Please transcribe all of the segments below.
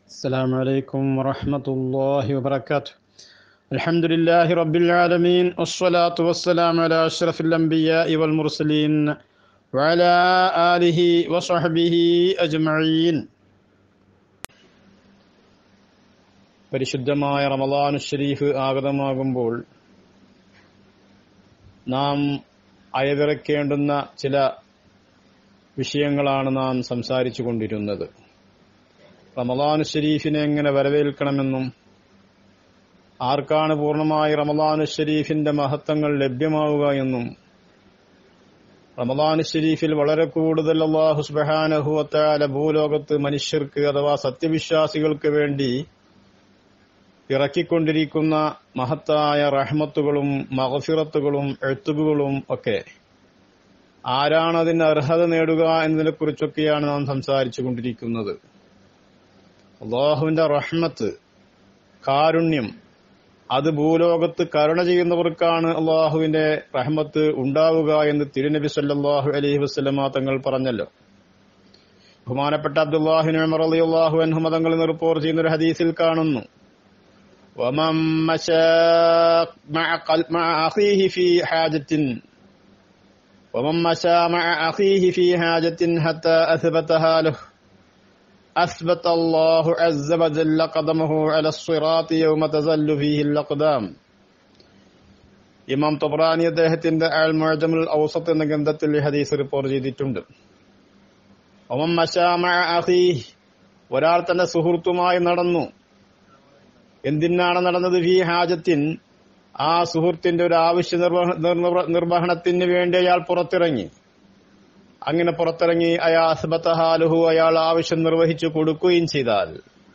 السلام عليكم ورحمة الله وبركاته الحمد لله رب العالمين والصلاة والسلام على أشرف الأنبياء والمرسلين وعلى آله وصحبه أجمعين പരിശുദ്ധമായ റമദാനു ഷരീഫ് ആഗതമാകുമ്പോൾ നാം അയവിറക്കേണ്ടുന്ന ചില വിഷയങ്ങളാണ് നാം സംസാരിച്ചു കൊണ്ടിരുന്നത് റമദാനു ഷരീഫിനെ എങ്ങനെ വരവേൽക്കണമെന്നും ആർക്കാണ് പൂർണ്ണമായി റമദാനു ഷരീഫിന്റെ മഹത്വങ്ങൾ ലഭ്യമാവുക എന്നും റമദാനു ഷരീഫിൽ വളരെ കൂടുതൽ അള്ളാഹു സുബഹാനഹുവത്താല ഭൂലോകത്ത് മനുഷ്യർക്ക് അഥവാ സത്യവിശ്വാസികൾക്ക് വേണ്ടി ഇറക്കിക്കൊണ്ടിരിക്കുന്ന മഹത്തായ റഹ്മത്തുകളും മഹഫിറത്തുകളും എഴുത്തുകളും ഒക്കെ ആരാണ് അതിന് അർഹത നേടുക എന്നതിനെ കുറിച്ചൊക്കെയാണ് നാം സംസാരിച്ചു കൊണ്ടിരിക്കുന്നത് അള്ളാഹുവിന്റെ റഹ്മത്ത് കാരുണ്യം അത് ഭൂലോകത്ത് കരുണ ചെയ്യുന്നവർക്കാണ് അള്ളാഹുവിന്റെ റഹ്മത്ത് ഉണ്ടാവുക എന്ന് തിരുനബി സല്ലാഹു അലൈഹി വസ്ലമ തങ്ങൾ പറഞ്ഞല്ലോ ബഹുമാനപ്പെട്ട അബ്ദുല്ലാഹിൻ ഉമർ അലി അള്ളാഹു അൻഹു തങ്ങൾ റിപ്പോർട്ട് ചെയ്യുന്ന ഒരു ഹദീസിൽ കാണുന്നു ومن مشى مع قلب مع أخيه في حاجة ومن مشى مع أخيه في حاجة حتى أثبتها له أثبت الله عز وجل قدمه على الصراط يوم تزل فيه الأقدام ഇമാം തൊബ്രാനി അദ്ദേഹത്തിന്റെ അൽ മുഅജമുൽ ഔസത്ത് എന്ന ഗ്രന്ഥത്തിൽ ഈ ഹദീസ് റിപ്പോർട്ട് ചെയ്തിട്ടുണ്ട് ഒമം മശാമ അഖീ ഒരാൾ തന്റെ സുഹൃത്തുമായി നടന്നു എന്തിനാണ് നടന്നത് ഫി ഹാജത്തിൻ ആ സുഹൃത്തിന്റെ ഒരു ആവശ്യ നിർവഹണത്തിന് വേണ്ടി അയാൾ പുറത്തിറങ്ങി അങ്ങനെ പുറത്തിറങ്ങി അയാൾ അസ്ബത്തഹാലുഹു അയാൾ ആവശ്യം നിർവഹിച്ചു കൊടുക്കുകയും ചെയ്താൽ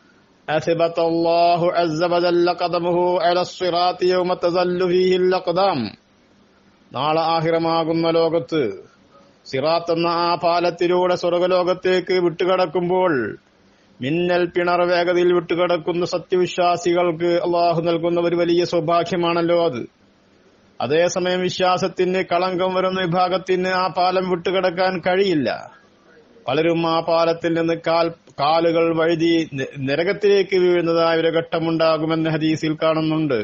നാളെ ആഹിറമാകുന്ന ലോകത്ത് സിറാത്ത് എന്ന ആ പാലത്തിലൂടെ സ്വർഗലോകത്തേക്ക് വിട്ടുകടക്കുമ്പോൾ മിന്നൽ പിണർ വേഗതയിൽ വിട്ടുകിടക്കുന്ന സത്യവിശ്വാസികൾക്ക് അള്ളാഹു നൽകുന്ന ഒരു വലിയ സൗഭാഗ്യമാണല്ലോ അത് അതേസമയം വിശ്വാസത്തിന് കളങ്കം വരുന്ന വിഭാഗത്തിന് ആ പാലം വിട്ടുകിടക്കാൻ കഴിയില്ല പലരും ആ പാലത്തിൽ നിന്ന് കാൽ കാലുകൾ വഴുതി നരകത്തിലേക്ക് വീഴുന്നതായ ഒരു ഘട്ടമുണ്ടാകുമെന്ന് ഹദീസിൽ കാണുന്നുണ്ട്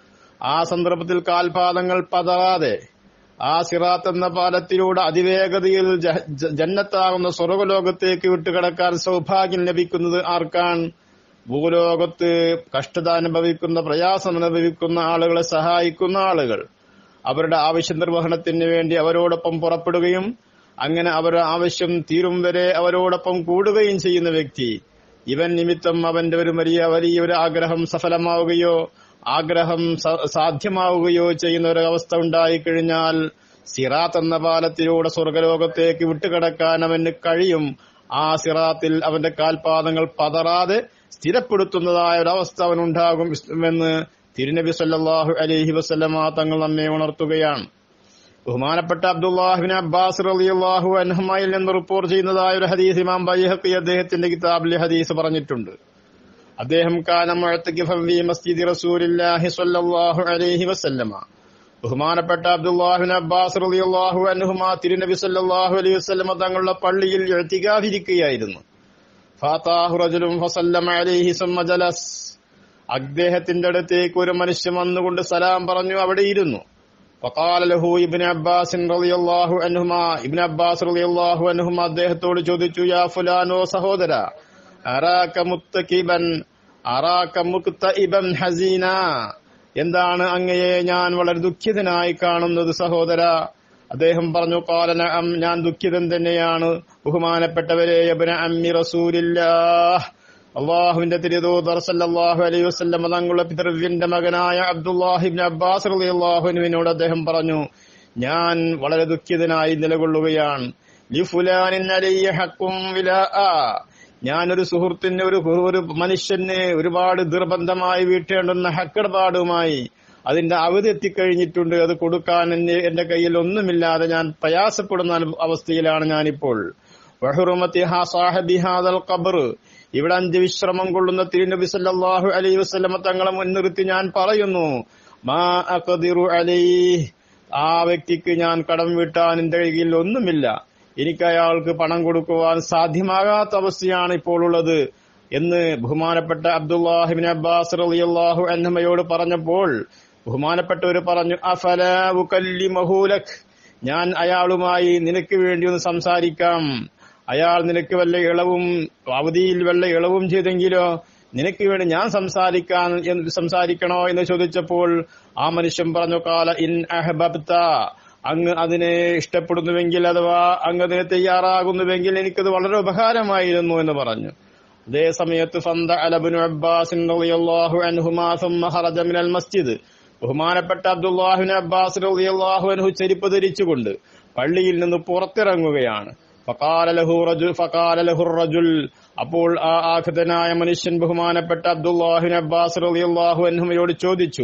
ആ സന്ദർഭത്തിൽ കാൽപാദങ്ങൾ പതറാതെ ആ സിറാത്ത് എന്ന പാലത്തിലൂടെ അതിവേഗതയിൽ ജന്നത്താകുന്ന സ്വർഗലോകത്തേക്ക് വിട്ടുകിടക്കാൻ സൗഭാഗ്യം ലഭിക്കുന്നത് ആർക്കാൻ ഭൂലോകത്ത് കഷ്ടത അനുഭവിക്കുന്ന പ്രയാസം അനുഭവിക്കുന്ന ആളുകളെ സഹായിക്കുന്ന ആളുകൾ അവരുടെ ആവശ്യ നിർവഹണത്തിന് വേണ്ടി അവരോടൊപ്പം പുറപ്പെടുകയും അങ്ങനെ അവരുടെ ആവശ്യം തീരും വരെ അവരോടൊപ്പം കൂടുകയും ചെയ്യുന്ന വ്യക്തി ഇവൻ നിമിത്തം അവന്റെ ഒരു വലിയ വലിയ ഒരു ആഗ്രഹം സഫലമാവുകയോ ആഗ്രഹം സാധ്യമാവുകയോ ചെയ്യുന്ന ഒരു അവസ്ഥ ഉണ്ടായിക്കഴിഞ്ഞാൽ സിറാത്ത് എന്ന പാലത്തിലൂടെ സ്വർഗലോകത്തേക്ക് വിട്ടുകിടക്കാൻ അവന് കഴിയും ആ സിറാത്തിൽ അവന്റെ കാൽപാദങ്ങൾ പതറാതെ സ്ഥിരപ്പെടുത്തുന്നതായ ഒരവസ്ഥ അവനുണ്ടാകും എന്ന് തിരുനബി സല്ലാഹു അലഹി വസ്ലമ തങ്ങൾ നമ്മെ ഉണർത്തുകയാണ് ബഹുമാനപ്പെട്ട അബ്ദുല്ലാഹിബിൻ അബ്ബാസ് റളിയല്ലാഹു അൻഹുമയിൽ നിന്ന് റിപ്പോർട്ട് ചെയ്യുന്നതായ ഒരു ഹദീസ് ഇമാം ബൈഹഖി അദ്ദേഹത്തിന്റെ കിതാബിൽ ഹദീസ് പറഞ്ഞിട്ടുണ്ട് അദ്ദേഹം കാലം മസ്ജിദ് റസൂലില്ലാഹി സ്വല്ലല്ലാഹു അലൈഹി വസല്ലമ ബഹുമാനപ്പെട്ട അബ്ദുല്ലാഹിബിൻ അബ്ബാസ് റളിയല്ലാഹു അൻഹുമ തിരുനബി സല്ലല്ലാഹു അലൈഹി വസല്ലമ തങ്ങളുടെ പള്ളിയിൽ ഇഴ്തികാഫിരിക്കുകയായിരുന്നു ഫാതാഹു റജുലും ഫസല്ലമ അലൈഹി സുമ്മ ജലസ് അദ്ദേഹത്തിന്റെ അടുത്തേക്ക് ഒരു മനുഷ്യൻ വന്നുകൊണ്ട് സലാം പറഞ്ഞു അവിടെ ഇരുന്നു فقال له ابن عباس رضي الله عنهما ابن عباس رضي الله عنهما അദ്ദേഹത്തോട് ചോദിച്ചു യാ ഫുലാനോ സഹോദര അറാക മുത്തകിബൻ അറാക മുക്തഇബൻ ഹസീന എന്താണ് അങ്ങയെ ഞാൻ വളരെ ദുഃഖിതനായി കാണുന്നത് സഹോദര അദ്ദേഹം പറഞ്ഞു കാലന ഞാൻ ദുഃഖിതൻ തന്നെയാണ് ബഹുമാനപ്പെട്ടവരെ യബ്ന അമ്മി റസൂലില്ലാഹ് അള്ളാഹുവിന്റെ തിരുദൂതർ സല്ലല്ലാഹു അലൈഹി വസല്ലം തങ്ങളുടെ പിതൃവിന്റെ മകനായ അബ്ദുല്ലാഹിബ്ൻ അബ്ബാസ് റളിയല്ലാഹുവിനോട് അദ്ദേഹം പറഞ്ഞു ഞാൻ വളരെ ദുഃഖിതനായി നിലകൊള്ളുകയാണ് ലിഫുലാനിൻ അലയ്യ ഹക്കും വിലാഅ ഞാനൊരു സുഹൃത്തിന് ഒരു ഒരു മനുഷ്യന് ഒരുപാട് നിർബന്ധമായി വീട്ടേണ്ടുന്ന ഹക്കടപാടുമായി അതിന്റെ അവധി എത്തിക്കഴിഞ്ഞിട്ടുണ്ട് അത് കൊടുക്കാൻ എന്നെ എന്റെ കയ്യിൽ ഒന്നുമില്ലാതെ ഞാൻ പ്രയാസപ്പെടുന്ന അവസ്ഥയിലാണ് ഞാനിപ്പോൾ വഹുറുമത്തി ഹാ സാഹബി ഹാദൽ ഖബർ ഇവിടെ അഞ്ച് വിശ്രമം കൊള്ളുന്ന തിരുനബി സല്ലല്ലാഹു അലൈഹി വസല്ലമ തങ്ങളെ മുൻനിർത്തി ഞാൻ പറയുന്നു മാ അഖദിറു അലൈഹി ആ വ്യക്തിക്ക് ഞാൻ കടം വീട്ടാൻ എന്റെ കയ്യിൽ ഒന്നുമില്ല എനിക്ക് അയാൾക്ക് പണം കൊടുക്കുവാൻ സാധ്യമാകാത്ത അവസ്ഥയാണ് ഇപ്പോൾ ഉള്ളത് എന്ന് ബഹുമാനപ്പെട്ട അബ്ദുല്ലാഹിബിൻ അബ്ബാസ് റളിയല്ലാഹു അൻഹുമയോട് പറഞ്ഞപ്പോൾ ബഹുമാനപ്പെട്ടവർ പറഞ്ഞു അഫല ഉകല്ലിമഹൂലക് ഞാൻ അയാളുമായി നിനക്ക് വേണ്ടി ഒന്ന് സംസാരിക്കാം അയാൾ നിനക്ക് വല്ല ഇളവും അവധിയിൽ വല്ല ഇളവും ചെയ്തെങ്കിലോ നിനക്ക് വേണ്ടി ഞാൻ സംസാരിക്കാൻ എന്ന് സംസാരിക്കണോ എന്ന് ചോദിച്ചപ്പോൾ ആ മനുഷ്യൻ പറഞ്ഞു കാല ഇൻ അഹബബ്ത അങ്ങ് അതിനെ ഇഷ്ടപ്പെടുന്നുവെങ്കിൽ അഥവാ അങ്ങ് അതിന് തയ്യാറാകുന്നുവെങ്കിൽ എനിക്കത് വളരെ ഉപകാരമായിരുന്നു എന്ന് പറഞ്ഞു അതേ സമയത്ത് ഫന്ത അലബിനു അബ്ബാസിൻ റളിയല്ലാഹു അൻഹുമാ സുമ്മ ഖറജ മിനൽ മസ്ജിദ് ബഹുമാനപ്പെട്ട അബ്ദുല്ലാഹിബിൻ അബ്ബാസ് റളിയല്ലാഹു അൻഹു ചെരുപ്പ് ധരിച്ചുകൊണ്ട് പള്ളിയിൽ നിന്ന് പുറത്തിറങ്ങുകയാണ് ഫഖാല ലഹു റജുൽ ഫഖാല ലഹു റജുൽ അപ്പോൾ ആ ആഖതനായ മനുഷ്യൻ ബഹുമാനപ്പെട്ട അബ്ദുല്ലാഹിബിൻ അബ്ബാസ് റളിയല്ലാഹു അൻഹുമയോട് ചോദിച്ചു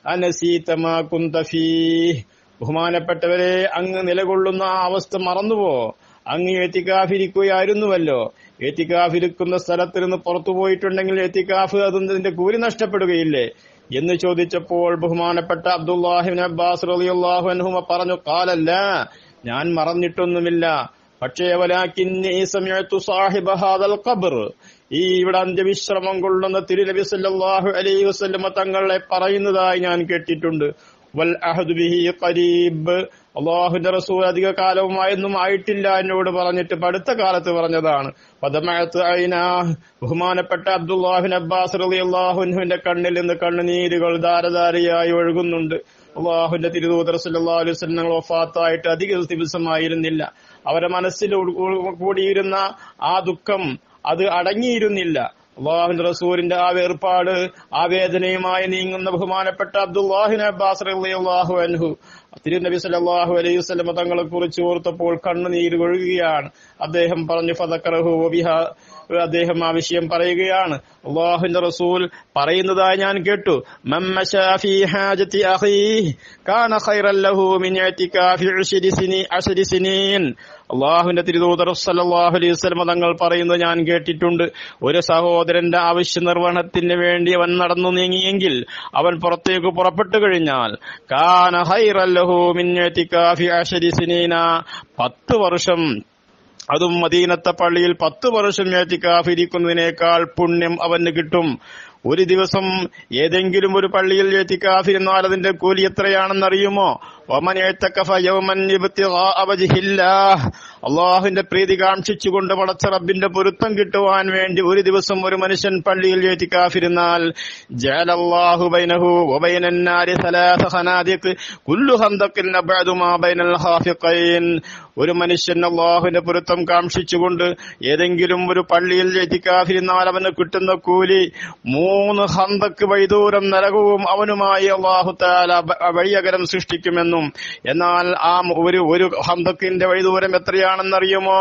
അനസീത മാ കുന്ത ഫീഹ് ബഹുമാനപ്പെട്ടവരെ അങ്ങ് നിലകൊള്ളുന്ന ആ അവസ്ഥ മറന്നുവോ അങ്ങ് ഏത്തിക്കാഫിരിക്കുകയായിരുന്നുവല്ലോ ഏത്തിക്കാഫിരിക്കുന്ന സ്ഥലത്ത് നിന്ന് പുറത്തു പോയിട്ടുണ്ടെങ്കിൽ ഏത്തിക്കാഫ് അതിന്റെ കൂലി നഷ്ടപ്പെടുകയില്ലേ എന്ന് ചോദിച്ചപ്പോൾ ബഹുമാനപ്പെട്ട അബ്ദുല്ലാഹിബിൻ അബ്ബാസ് റളിയല്ലാഹു അൻഹുമ പറഞ്ഞു കാലല്ല ഞാൻ മറന്നിട്ടൊന്നുമില്ല പക്ഷേ വലാക്കിന്നി സമയത്തു സാഹിബ ഹാദൽ ഖബർ ഈ ഇവിടെ അന്ത്യവിശ്രമം കൊള്ളുന്ന തിരുനബി സല്ലല്ലാഹു അലൈഹി വസല്ലമ തങ്ങളെ പറയുന്നതായി ഞാൻ കേട്ടിട്ടുണ്ട് വൽ അഹദു ബിഹി ഖരീബ് അള്ളാഹുന്റെ റസൂൽ അധിക കാലവുമായൊന്നും ആയിട്ടില്ല എന്നോട് പറഞ്ഞിട്ട് ഇപ്പൊ അടുത്ത കാലത്ത് പറഞ്ഞതാണ് പദമഴത്ത് അയിന ബഹുമാനപ്പെട്ട അബ്ദുല്ലാഹിൻ അബ്ബാസ് റളി അള്ളാഹുവിന്റെ കണ്ണിൽ നിന്ന് കണ്ണുനീരുകൾ ധാരധാരയായി ഒഴുകുന്നുണ്ട് അള്ളാഹുന്റെ തിരുദൂതർ സല്ലല്ലാഹു അലൈഹി വസല്ലം വഫാത്തായിട്ട് അധിക ദിവസമായിരുന്നില്ല അവരെ മനസ്സിൽ ഉൾ- ഉൾ- കൂടിയിരുന്ന ആ ദുഃഖം അത് അടങ്ങിയിരുന്നില്ല അള്ളാഹുന്റെ റസൂലിന്റെ ആ വേർപാട് ആ വേദനയുമായി നീങ്ങുന്ന ബഹുമാനപ്പെട്ട അബ്ദുല്ലാഹിൻ അബ്ബാസ് റളിയല്ലാഹു അൻഹു തിരുനബി സല്ലല്ലാഹു അലൈഹി വസല്ലം തങ്ങളെ കുറിച്ച് ഓർത്തപ്പോൾ കണ്ണുനീര് ഒഴുകുകയാണ് അദ്ദേഹം പറഞ്ഞു ഫദക്കറഹു വബിഹ അദ്ദേഹം ആ വിഷയം പറയുകയാണ് അള്ളാഹുന്റെ റസൂൽ പറയുന്നതായി ഞാൻ കേട്ടു മമ്മശാ ഫീ ഹാജത്തി അഖീഹ് കാന ഖൈറൻ ലഹു മിൻ ഇഅ്തികാഫി ഉശ്രി സിനി അശ്രി സിനീൻ അള്ളാഹുവിന്റെ തിരുദൂതർ സല്ലല്ലാഹു അലൈഹി വസല്ലം തങ്ങൾ പറയുന്നത് ഞാൻ കേട്ടിട്ടുണ്ട് ഒരു സഹോദരന്റെ ആവശ്യ നിർവഹണത്തിന് വേണ്ടി അവൻ നടന്നു നീങ്ങിയെങ്കിൽ അവൻ പുറത്തേക്ക് പുറപ്പെട്ടു കഴിഞ്ഞാൽ കാന ഖൈറൻ ലഹു മിൻ ഇഅ്തികാഫി അശ്രി സിനീന പത്ത് വർഷം അതും മദീനത്തെ പള്ളിയിൽ പത്ത് വർഷം ഏറ്റിക്കാഫിരിക്കുന്നതിനേക്കാൾ പുണ്യം അവന് കിട്ടും ഒരു ദിവസം ഏതെങ്കിലും ഒരു പള്ളിയിൽ ഏറ്റിക്കാഫിരുന്നാൽ അതിന്റെ കൂലി എത്രയാണെന്നറിയുമോ ഒമൻ എഴുത്തക്കഫ യൗമൻ ഇബ്തിഗാഅ വജ്ഹില്ലാഹ്. അള്ളാഹുവിന്റെ പ്രീതി കാക്ഷിച്ചുകൊണ്ട് പടച്ച റബ്ബിന്റെ പൊരുത്തം കിട്ടുവാൻ വേണ്ടി ഒരു ദിവസം ഒരു മനുഷ്യൻ പള്ളിയിൽ ഏറ്റിക്കാഫിരുന്നാൽ ജഅലല്ലാഹു ബൈനഹു വബൈനൻ നാരി സലാസ ഖനാദിഖ് കുല്ലു ഖന്ദഖിൻ അബ്അദു മാ ബൈനൽ ഖാഫിഖൈൻ ഒരു മനുഷ്യൻ അള്ളാഹുവിന്റെ പൊരുത്തം കാക്ഷിച്ചുകൊണ്ട് ഏതെങ്കിലും ഒരു പള്ളിയിൽ എത്തിക്കാതിരുന്നാൽ അവന് കിട്ടുന്ന കൂലി മൂന്ന് ഹന്തക്ക് വൈദൂരം നരകവും അവനുമായി അള്ളാഹു താല വഴിയകരം സൃഷ്ടിക്കുമെന്നും എന്നാൽ ആ ഒരു ഒരു ഹന്തക്കിന്റെ വൈദൂരം എത്രയാണെന്നറിയുമോ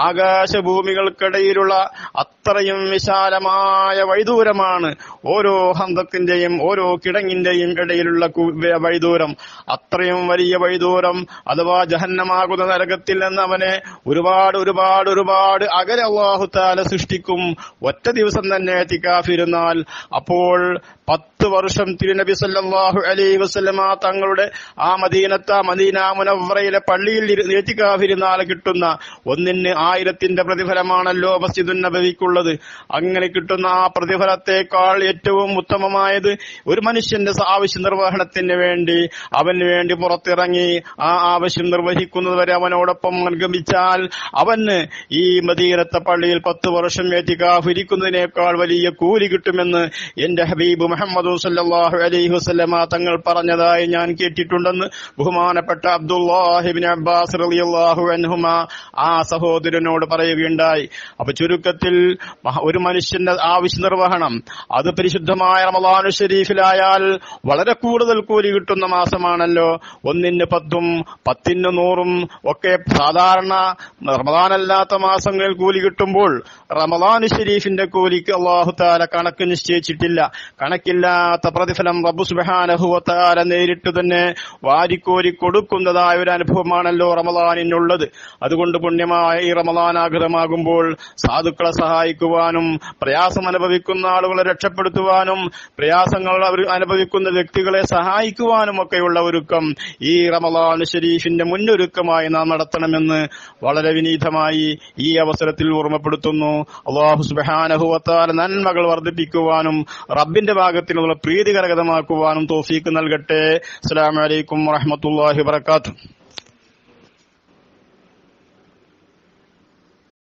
ആകാശഭൂമികൾക്കിടയിലുള്ള അത്രയും വിശാലമായ വൈദൂരമാണ് ഓരോ ഹന്തക്കിന്റെയും ഓരോ കിടങ്ങിന്റെയും ഇടയിലുള്ള കു- വ- വൈദൂരം അത്രയും വലിയ വൈദൂരം അഥവാ ജഹന്നമാകുന്ന നരകത്തിൽ നിന്ന് അവനെ ഒരുപാട് ഒരുപാട് ഒരുപാട് അകലെ അള്ളാഹുത്താല സൃഷ്ടിക്കും ഒറ്റ ദിവസം തന്നെ എത്തിക്കാഫിരുന്നാൽ അപ്പോൾ പത്ത് വർഷം തിരുനബി സല്ലല്ലാഹു അലൈഹി വസല്ലമ തങ്ങളുടെ ആ മദീനത്ത് ആ മദീന മുനവ്വറയിലെ പള്ളിയിൽ എത്തിക്കാഫിരുന്നാൽ കിട്ടുന്ന ഒന്നിന് ആയിരത്തിന്റെ പ്രതിഫലമാണല്ലോ മസ്ജിദുൻ നബവിക്കുള്ളത് അങ്ങനെ കിട്ടുന്ന ആ പ്രതിഫലത്തെക്കാൾ ഏറ്റവും ഉത്തമമായത് ഒരു മനുഷ്യന്റെ ആവശ്യ നിർവഹണത്തിന് വേണ്ടി അവന് വേണ്ടി പുറത്തിറങ്ങി ആ ആവശ്യം നിർവഹിക്കുന്നതുവരെ അവനോടൊപ്പം ഗമിച്ചാൽ അവന് ഈ മദീനത്തെ പള്ളിയിൽ പത്ത് വർഷം ഏറ്റിക്കാഫിരിക്കുന്നതിനേക്കാൾ വലിയ കൂലി കിട്ടുമെന്ന് എന്റെ ഹബീബ് മുഹമ്മദ് സല്ലല്ലാഹു അലൈഹി വസല്ലമ തങ്ങൾ പറഞ്ഞതായി ഞാൻ കേട്ടിട്ടുണ്ടെന്ന് ബഹുമാനപ്പെട്ട അബ്ദുല്ലാഹിബിൻ അബ്ബാസ് റളിയല്ലാഹു അൻഹുമ ആ സഹോദരനോട് പറയുകയുണ്ടായി അപ്പൊ ചുരുക്കത്തിൽ മഹ- ഒരു മനുഷ്യന്റെ ആവശ്യ നിർവഹണം അത് പരിശുദ്ധമായ റമദാനു ഷരീഫിലായാൽ വളരെ കൂടുതൽ കൂലി കിട്ടുന്ന മാസമാണല്ലോ ഒന്നിന് പത്തും പത്തിന് നൂറും ഒക്കെ സാധാരണ റമദാനല്ലാത്ത മാസങ്ങളിൽ കൂലി കിട്ടുമ്പോൾ റമദാൻ ഷരീഫിന്റെ കൂലിക്ക് അള്ളാഹു താല കണക്ക് നിശ്ചയിച്ചിട്ടില്ല കണക്ക് കണക്കില്ലാത്ത പ്രതിഫലം റബ്ബു സുബാനഹുവത്താല നേരിട്ട് തന്നെ വാരിക്കോരി കൊടുക്കുന്നതായ ഒരു അനുഭവമാണല്ലോ റമദാനിനുള്ളത് അതുകൊണ്ട് പുണ്യമായ ഈ റമദാനാഗതമാകുമ്പോൾ സാധുക്കളെ സഹായിക്കുവാനും പ്രയാസം അനുഭവിക്കുന്ന ആളുകളെ രക്ഷപ്പെടുത്തുവാനും പ്രയാസങ്ങൾ അവർ അനുഭവിക്കുന്ന വ്യക്തികളെ സഹായിക്കുവാനും ഒക്കെയുള്ള ഒരുക്കം ഈ റമദാൻ ഷരീഫിന്റെ മുന്നൊരുക്കമായി നാം നടത്തണമെന്ന് വളരെ വിനീതമായി ഈ അവസരത്തിൽ ഓർമ്മപ്പെടുത്തുന്നു അള്ളാഹു സുബാനഹുവത്താല നന്മകൾ വർദ്ധിപ്പിക്കുവാനും റബ്ബിന്റെ ഭാഗത്തിൽ നിന്നുള്ള പ്രീതികരകതമാക്കുവാനും തോഫീക്ക് നൽകട്ടെ അസ്സലാമു അലൈക്കും വറഹ്മത്തുള്ളാഹി വബറകാതുഹു